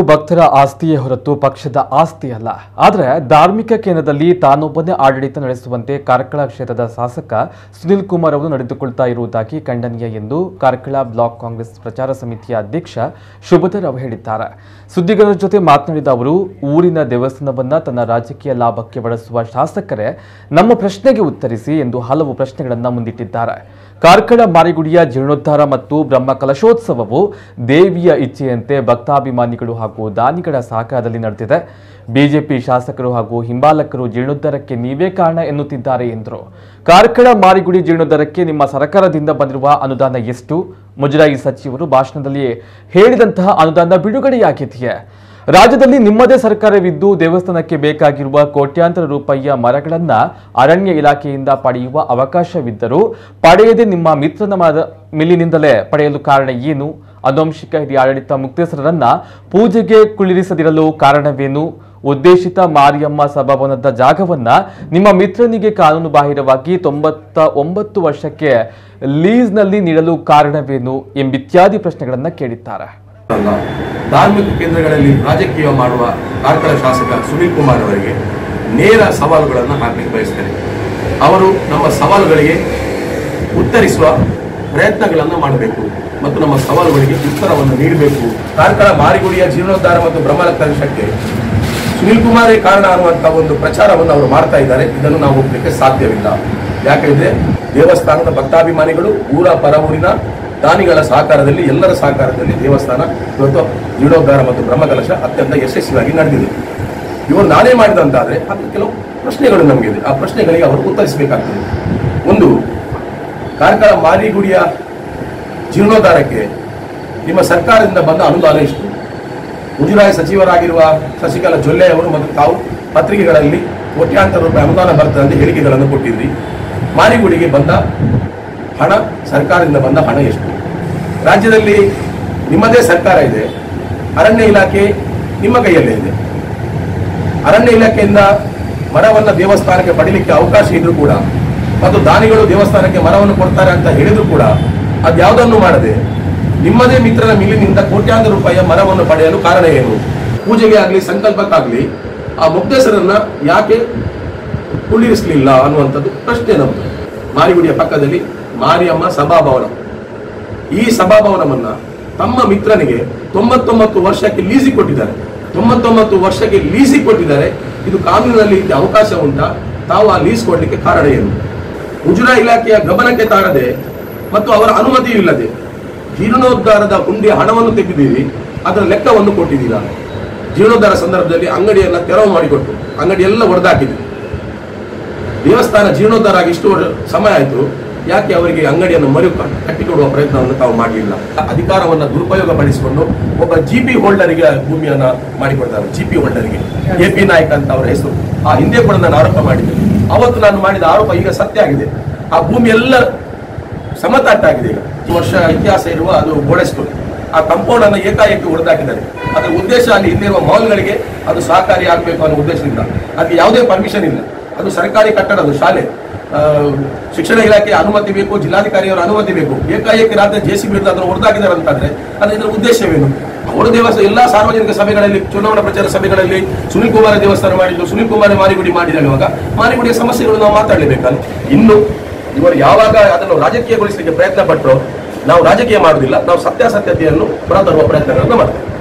ಭಕ್ತರ ಆಸ್ತಿಯೇ ಹೊರತು ಪಕ್ಷದ ಆಸ್ತಿ ಅಲ್ಲ ಆದರೆ ಧಾರ್ಮಿಕ ಕೇಂದ್ರದಲ್ಲಿ ತಾನೊಬ್ಬನೇ ಆಡಳಿತ ನಡೆಸುವಂತೆ ಕಾರ್ಕಳ ಕ್ಷೇತ್ರದ ಶಾಸಕ ಸುನಿಲ್ ಕುಮಾರ್ ಅವರು ನಡೆದುಕೊಳ್ತಾ ಇರುವುದಾಗಿ ಖಂಡನೀಯ ಎಂದು ಕಾರ್ಕಳ ಬ್ಲಾಕ್ ಕಾಂಗ್ರೆಸ್ ಪ್ರಚಾರ ಸಮಿತಿಯ ಅಧ್ಯಕ್ಷ ಶುಭಧರ್ ಅವರು ಹೇಳಿದ್ದಾರೆ ಸುದ್ದಿಗಾರರ ಜೊತೆ ಮಾತನಾಡಿದ ಅವರು ಊರಿನ ದೇವಸ್ಥಾನವನ್ನ ತನ್ನ ರಾಜಕೀಯ ಲಾಭಕ್ಕೆ ಬಳಸುವ ಶಾಸಕರೇ ನಮ್ಮ ಪ್ರಶ್ನೆಗೆ ಉತ್ತರಿಸಿ ಎಂದು ಹಲವು ಪ್ರಶ್ನೆಗಳನ್ನು ಮುಂದಿಟ್ಟಿದ್ದಾರೆ ಕಾರ್ಕಳ ಮಾರಿಗುಡಿಯ ಜೀರ್ಣೋದ್ಧಾರ ಮತ್ತು ಬ್ರಹ್ಮ ಕಲಶೋತ್ಸವವು ದೇವಿಯ ಇಚ್ಛೆಯಂತೆ ಭಕ್ತಾಭಿಮಾನಿಗಳು ಹಾಗೂ ದಾನಿಗಳ ಸಹಕಾರದಲ್ಲಿ ನಡೆದಿದೆ ಬಿಜೆಪಿ ಶಾಸಕರು ಹಾಗೂ ಹಿಂಬಾಲಕರು ಜೀರ್ಣೋದ್ಧಾರಕ್ಕೆ ನೀವೇ ಕಾರಣ ಎನ್ನುತ್ತಿದ್ದಾರೆ ಎಂದರು ಕಾರ್ಕಳ ಮಾರಿಗುಡಿ ಜೀರ್ಣೋದ್ಧಾರಕ್ಕೆ ನಿಮ್ಮ ಸರ್ಕಾರದಿಂದ ಬಂದಿರುವ ಅನುದಾನ ಎಷ್ಟು ಮುಜರಾಯಿ ಸಚಿವರು ಭಾಷಣದಲ್ಲಿ ಹೇಳಿದಂತಹ ಅನುದಾನ ಬಿಡುಗಡೆಯಾಗಿದೆಯೇ ರಾಜ್ಯದಲ್ಲಿ ನಿಮ್ಮದೇ ಸರ್ಕಾರವಿದ್ದು ದೇವಸ್ಥಾನಕ್ಕೆ ಬೇಕಾಗಿರುವ ಕೋಟ್ಯಾಂತರ ರೂಪಾಯಿಯ ಮರಗಳನ್ನ ಅರಣ್ಯ ಇಲಾಖೆಯಿಂದ ಪಡೆಯುವ ಅವಕಾಶವಿದ್ದರೂ ಪಡೆಯದೆ ನಿಮ್ಮ ಮಿತ್ರನ ಮರ ಮಿಲ್ಲಿನಿಂದಲೇ ಪಡೆಯಲು ಕಾರಣ ಏನು ಅನುವಂಶಿಕ ಹಿರಿಯ ಆಡಳಿತ ಮುಕ್ತೇಸರರನ್ನ ಪೂಜೆಗೆ ಕುಳ್ಳಿರಿಸದಿರಲು ಕಾರಣವೇನು ಉದ್ದೇಶಿತ ಮಾರಿಯಮ್ಮ ಸಭಾಭವನದ ಜಾಗವನ್ನ ನಿಮ್ಮ ಮಿತ್ರನಿಗೆ ಕಾನೂನು ಬಾಹಿರವಾಗಿ ತೊಂಬತ್ತ ಒಂಬತ್ತು ವರ್ಷಕ್ಕೆ ಲೀಸ್ನಲ್ಲಿ ನೀಡಲು ಕಾರಣವೇನು ಎಂಬಿತ್ಯಾದಿ ಪ್ರಶ್ನೆಗಳನ್ನ ಕೇಳಿದ್ದಾರೆ ಅಲ್ಲ ಧಾರ್ಮಿಕ ಕೇಂದ್ರಗಳಲ್ಲಿ ರಾಜಕೀಯ ಮಾಡುವ ಕಾರ್ಕಳ ಶಾಸಕ ಸುನೀಲ್ ಕುಮಾರ್ ಅವರಿಗೆ ನೇರ ಸವಾಲುಗಳನ್ನು ಹಾಕಲಿಕ್ಕೆ ಬಯಸ್ತೇನೆ ಅವರು ನಮ್ಮ ಸವಾಲುಗಳಿಗೆ ಉತ್ತರಿಸುವ ಪ್ರಯತ್ನಗಳನ್ನು ಮಾಡಬೇಕು ಮತ್ತು ನಮ್ಮ ಸವಾಲುಗಳಿಗೆ ಉತ್ತರವನ್ನು ನೀಡಬೇಕು ಕಾರ್ಕಳ ಮಾರಿಗುಡಿಯ ಜೀರ್ಣೋದ್ಧಾರ ಮತ್ತು ಬ್ರಹ್ಮಲ ಕಲಶಕ್ಕೆ ಸುನೀಲ್ ಕುಮಾರೇ ಕಾರಣ ಅನ್ನುವಂಥ ಒಂದು ಪ್ರಚಾರವನ್ನು ಅವರು ಮಾಡ್ತಾ ಇದ್ದಾರೆ ಇದನ್ನು ನಾವು ಒಪ್ಪಲಿಕ್ಕೆ ಸಾಧ್ಯವಿಲ್ಲ ಯಾಕಂದ್ರೆ ದೇವಸ್ಥಾನದ ಭಕ್ತಾಭಿಮಾನಿಗಳು ಊರ ಪರ ಊರಿನ ದಾನಿಗಳ ಸಹಕಾರದಲ್ಲಿ ಎಲ್ಲರ ಸಹಕಾರದಲ್ಲಿ ದೇವಸ್ಥಾನ ಇವತ್ತು ಜೀರ್ಣೋದ್ಧಾರ ಮತ್ತು ಬ್ರಹ್ಮಕಲಶ ಅತ್ಯಂತ ಯಶಸ್ವಿಯಾಗಿ ನಡೆದಿದೆ ಇವರು ನಾನೇ ಮಾಡಿದಂತಾದ್ರೆ ಅದು ಕೆಲವು ಪ್ರಶ್ನೆಗಳು ನಮಗಿದೆ ಆ ಪ್ರಶ್ನೆಗಳಿಗೆ ಅವರು ಉತ್ತರಿಸಬೇಕಾಗ್ತದೆ ಒಂದು ಕಾರ್ಕಳ ಮಾರಿಗುಡಿಯ ಜೀರ್ಣೋದ್ಧಾರಕ್ಕೆ ನಿಮ್ಮ ಸರ್ಕಾರದಿಂದ ಬಂದ ಅನುದಾನ ಎಷ್ಟು ಮುಜರಾಯಿ ಸಚಿವರಾಗಿರುವ ಶಶಿಕಲಾ ಜೊಲ್ಲೆ ಅವರು ಮತ್ತು ತಾವು ಪತ್ರಿಕೆಗಳಲ್ಲಿ ಕೋಟ್ಯಾಂತರ ರೂಪಾಯಿ ಅನುದಾನ ಬರ್ತದೆ ಅಂತ ಹೇಳಿಕೆಗಳನ್ನು ಕೊಟ್ಟಿದ್ರಿ ಮಾರಿಗುಡಿಗೆ ಬಂದ ಹಣ ಸರ್ಕಾರದಿಂದ ಬಂದ ಹಣ ಎಷ್ಟು ರಾಜ್ಯದಲ್ಲಿ ನಿಮ್ಮದೇ ಸರ್ಕಾರ ಇದೆ ಅರಣ್ಯ ಇಲಾಖೆ ನಿಮ್ಮ ಕೈಯಲ್ಲೇ ಇದೆ ಅರಣ್ಯ ಇಲಾಖೆಯಿಂದ ಮರವನ್ನ ದೇವಸ್ಥಾನಕ್ಕೆ ಪಡಿಲಿಕ್ಕೆ ಅವಕಾಶ ಇದ್ರೂ ಕೂಡ ಮತ್ತು ದಾನಿಗಳು ದೇವಸ್ಥಾನಕ್ಕೆ ಮರವನ್ನು ಕೊಡ್ತಾರೆ ಅಂತ ಹೇಳಿದ್ರು ಕೂಡ ಅದ್ಯಾವುದನ್ನು ಮಾಡದೆ ನಿಮ್ಮದೇ ಮಿತ್ರನ ಮಿಲ್ಲಿನಿಂದ ಕೋಟ್ಯಾಂತರ ರೂಪಾಯಿಯ ಮರವನ್ನು ಪಡೆಯಲು ಕಾರಣ ಏನು ಪೂಜೆಗೆ ಆಗಲಿ ಸಂಕಲ್ಪಕ್ಕಾಗಲಿ ಆ ಮುಕ್ತೇಸರನ್ನ ಯಾಕೆ ಕುಳ್ಳಿರಿಸಲಿಲ್ಲ ಅನ್ನುವಂಥದ್ದು ಪ್ರಶ್ನೆ ನಮ್ದು ಮಾರಿಗುಡಿಯ ಪಕ್ಕದಲ್ಲಿ ಮಾರಿಯಮ್ಮ ಸಭಾಭವನ ಈ ಸಭಾಭವನವನ್ನ ತಮ್ಮ ಮಿತ್ರನಿಗೆ ತೊಂಬತ್ತೊಂಬತ್ತು ವರ್ಷಕ್ಕೆ ಲೀಸಿ ಕೊಟ್ಟಿದ್ದಾರೆ ತೊಂಬತ್ತೊಂಬತ್ತು ವರ್ಷಕ್ಕೆ ಲೀಸಿ ಕೊಟ್ಟಿದ್ದಾರೆ ಇದು ಕಾನೂನಿನಲ್ಲಿ ಇದ್ದ ಅವಕಾಶ ಉಂಟಾ ತಾವು ಆ ಲೀಸ್ ಕೊಡ್ಲಿಕ್ಕೆ ಕಾರಣ ಏನು ಮುಜರಾ ಇಲಾಖೆಯ ಗಮನಕ್ಕೆ ತಾರದೆ ಮತ್ತು ಅವರ ಅನುಮತಿ ಇಲ್ಲದೆ ಜೀರ್ಣೋದ್ಧಾರದ ಹುಂಡಿಯ ಹಣವನ್ನು ತೆಗೆದಿದ್ದೀರಿ ಅದರ ಲೆಕ್ಕವನ್ನು ಕೊಟ್ಟಿದ್ದೀರಾ ಜೀರ್ಣೋದ್ಧಾರ ಸಂದರ್ಭದಲ್ಲಿ ಅಂಗಡಿಯನ್ನ ತೆರವು ಮಾಡಿಕೊಟ್ಟು ಅಂಗಡಿ ಎಲ್ಲ ಒಡೆದಾಕಿದ್ರಿ ದೇವಸ್ಥಾನ ಜೀರ್ಣೋದ್ಧಾರ ಆಗಿ ಇಷ್ಟು ವರ್- ಸಮಯ ಆಯಿತು ಯಾಕೆ ಅವರಿಗೆ ಅಂಗಡಿಯನ್ನು ಮರು ಕಟ್ಟಿಕೊಡುವ ಪ್ರಯತ್ನವನ್ನು ತಾವು ಮಾಡಲಿಲ್ಲ ಅಧಿಕಾರವನ್ನು ದುರುಪಯೋಗ ಪಡಿಸಿಕೊಂಡು ಒಬ್ಬ ಜಿ ಪಿ ಹೋಲ್ಡರ್ಗೆ ಭೂಮಿಯನ್ನ ಮಾಡಿಕೊಡ್ತಾರೆ ಜಿ ಪಿ ಹೋಲ್ಡರ್ಗೆ ಎ ಪಿ ನಾಯಕ್ ಅಂತ ಅವರ ಹೆಸರು ಆ ಹಿಂದೆ ಕೂಡ ನಾನು ಆರೋಪ ಮಾಡಿದ್ದೆ ಅವತ್ತು ನಾನು ಮಾಡಿದ ಆರೋಪ ಈಗ ಸತ್ಯ ಆಗಿದೆ ಆ ಭೂಮಿ ಎಲ್ಲ ಸಮತಟ್ಟಾಗಿದೆ ಈಗ ಈ ವರ್ಷ ಇತಿಹಾಸ ಇರುವ ಅದು ಗೋಡೆಸ್ಟೋನ್ ಆ ಕಂಪೌಂಡ್ ಅನ್ನು ಏಕಾಏಕಿ ಹೊಡೆದಾಕಿದ್ದಾರೆ ಅದರ ಉದ್ದೇಶ ಅಲ್ಲಿ ಹಿಂದಿರುವ ಮಾಲ್ಗಳಿಗೆ ಅದು ಸಹಕಾರಿ ಆಗಬೇಕು ಅನ್ನೋ ಉದ್ದೇಶದಿಂದ ಅದಕ್ಕೆ ಯಾವುದೇ ಪರ್ಮಿಷನ್ ಇಲ್ಲ ಅದು ಸರ್ಕಾರಿ ಕಟ್ಟಡ ಅದು ಶಾಲೆ ಆ, ಶಿಕ್ಷಣ ಇಲಾಖೆ ಅನುಮತಿ ಬೇಕು ಜಿಲ್ಲಾಧಿಕಾರಿಯವರ ಅನುಮತಿ ಬೇಕು ಏಕಾಏಕಿ ರಾತ್ರಿ ಜೆ ಸಿ ಬಿ ಅದನ್ನು ಹೊಡೆದಾಕಿದ್ದಾರೆ ಅಂತಂದ್ರೆ ಅದು ಇದರ ಉದ್ದೇಶವೇನು ಅವರು ದೇವಸ್ಥಾನ ಎಲ್ಲಾ ಸಾರ್ವಜನಿಕ ಸಭೆಗಳಲ್ಲಿ ಚುನಾವಣಾ ಪ್ರಚಾರ ಸಭೆಗಳಲ್ಲಿ ಸುನಿಲ್ ಕುಮಾರ ದೇವಸ್ಥಾನ ಮಾಡಿದ್ದು ಸುನಿಲ್ ಕುಮಾರ ಮಾರಿಗುಡಿ ಮಾಡಿದಾಗ ಮಾರಿಗುಡಿಯ ಸಮಸ್ಯೆಗಳು ನಾವು ಮಾತಾಡಲೇಬೇಕಲ್ಲ ಇನ್ನು ಇವರು ಯಾವಾಗ ಅದನ್ನು ರಾಜಕೀಯಗೊಳಿಸಲಿಕ್ಕೆ ಪ್ರಯತ್ನ ಪಟ್ಟರು ನಾವು ರಾಜಕೀಯ ಮಾಡುವುದಿಲ್ಲ ನಾವು ಸತ್ಯಾಸತ್ಯತೆಯನ್ನು ಹೊರತರುವ ಪ್ರಯತ್ನಗಳನ್ನು ಮಾಡ್ತೇವೆ